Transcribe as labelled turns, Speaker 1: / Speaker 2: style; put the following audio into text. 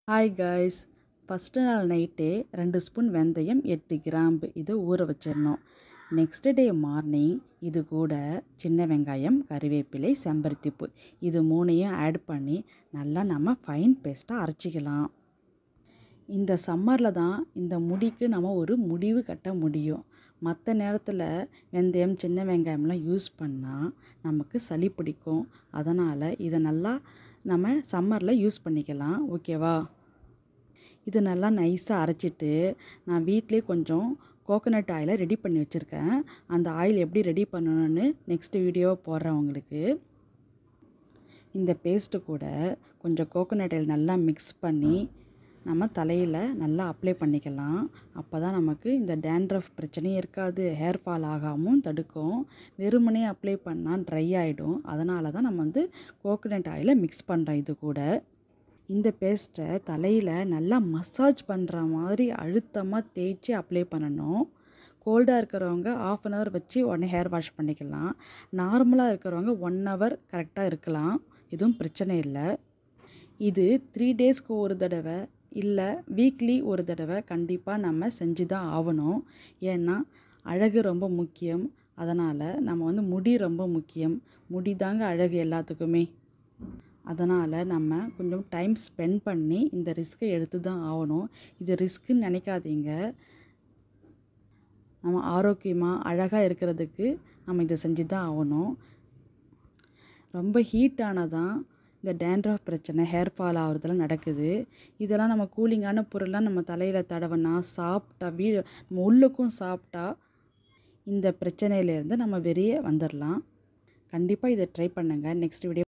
Speaker 1: hi guys first நாள் நைட்டே ரெண்டு ஸ்பூன் வெந்தயம் எட்டு கிராம்பு இதை ஊற வச்சிடணும் நெக்ஸ்ட் டே மார்னிங் இது கூட சின்ன வெங்காயம் கறிவேப்பிலை செம்பருத்திப்பூ இது மூணையும் ஆட் பண்ணி நல்லா நம்ம ஃபைன் பேஸ்ட்டாக அரைச்சிக்கலாம் இந்த சம்மரில் தான் இந்த முடிக்கு நம்ம ஒரு முடிவு கட்ட முடியும் மற்ற நேரத்தில் வெந்தயம் சின்ன வெங்காயம்லாம் யூஸ் பண்ணால் நமக்கு சளி பிடிக்கும் அதனால் இதை நல்லா நம்ம சம்மரில் யூஸ் பண்ணிக்கலாம் ஓகேவா இது நல்லா நைஸாக அரைச்சிட்டு நான் வீட்டிலே கொஞ்சம் கோகோனட் ஆயிலை ரெடி பண்ணி வச்சுருக்கேன் அந்த ஆயில் எப்படி ரெடி பண்ணணும்னு நெக்ஸ்ட் வீடியோ போடுறேன் உங்களுக்கு இந்த பேஸ்ட்டு கூட கொஞ்சம் கோகோனட் ஆயில் நல்லா மிக்ஸ் பண்ணி நம்ம தலையில் நல்லா அப்ளை பண்ணிக்கலாம் அப்போ தான் நமக்கு இந்த டேண்ட்ரஃப் பிரச்சனையும் இருக்காது ஹேர் ஃபால் ஆகாமல் தடுக்கும் வெறுமனே அப்ளை பண்ணால் ட்ரை ஆகிடும் அதனால தான் நம்ம வந்து கோகோனட் ஆயிலை மிக்ஸ் பண்ணுறோம் இது கூட இந்த பேஸ்ட்டை தலையில் நல்லா மசாஜ் பண்ணுற மாதிரி அழுத்தமாக தேய்ச்சி அப்ளை பண்ணணும் கோல்டாக இருக்கிறவங்க ஆஃப் அன் ஹவர் வச்சு உடனே ஹேர் வாஷ் பண்ணிக்கலாம் நார்மலாக இருக்கிறவங்க ஒன் ஹவர் கரெக்டாக இருக்கலாம் எதுவும் பிரச்சனை இல்லை இது த்ரீ டேஸ்க்கு ஒரு தடவை இல்லை வீக்லி ஒரு தடவை கண்டிப்பாக நம்ம செஞ்சு தான் ஆகணும் ஏன்னா அழகு ரொம்ப முக்கியம் அதனால் நம்ம வந்து முடி ரொம்ப முக்கியம் முடி தாங்க அழகு எல்லாத்துக்குமே அதனால் நம்ம கொஞ்சம் டைம் ஸ்பெண்ட் பண்ணி இந்த ரிஸ்க்கை எடுத்து தான் ஆகணும் இது ரிஸ்க்குன்னு நினைக்காதீங்க நம்ம ஆரோக்கியமாக அழகாக இருக்கிறதுக்கு நம்ம இதை செஞ்சு தான் ஆகணும் ரொம்ப ஹீட்டானதான் இந்த டேண்ட்ரஃப் பிரச்சனை ஹேர் ஃபால் ஆகிறதுலாம் நடக்குது இதெல்லாம் நம்ம கூலிங்கான பொருள்லாம் நம்ம தலையில் தடவைனா சாப்பிட்டா வீ நம்ம உள்ளுக்கும் சாப்பிட்டா இந்த பிரச்சனையிலேருந்து நம்ம வெளியே வந்துடலாம் கண்டிப்பாக இதை ட்ரை பண்ணுங்கள் நெக்ஸ்ட் வீடியோ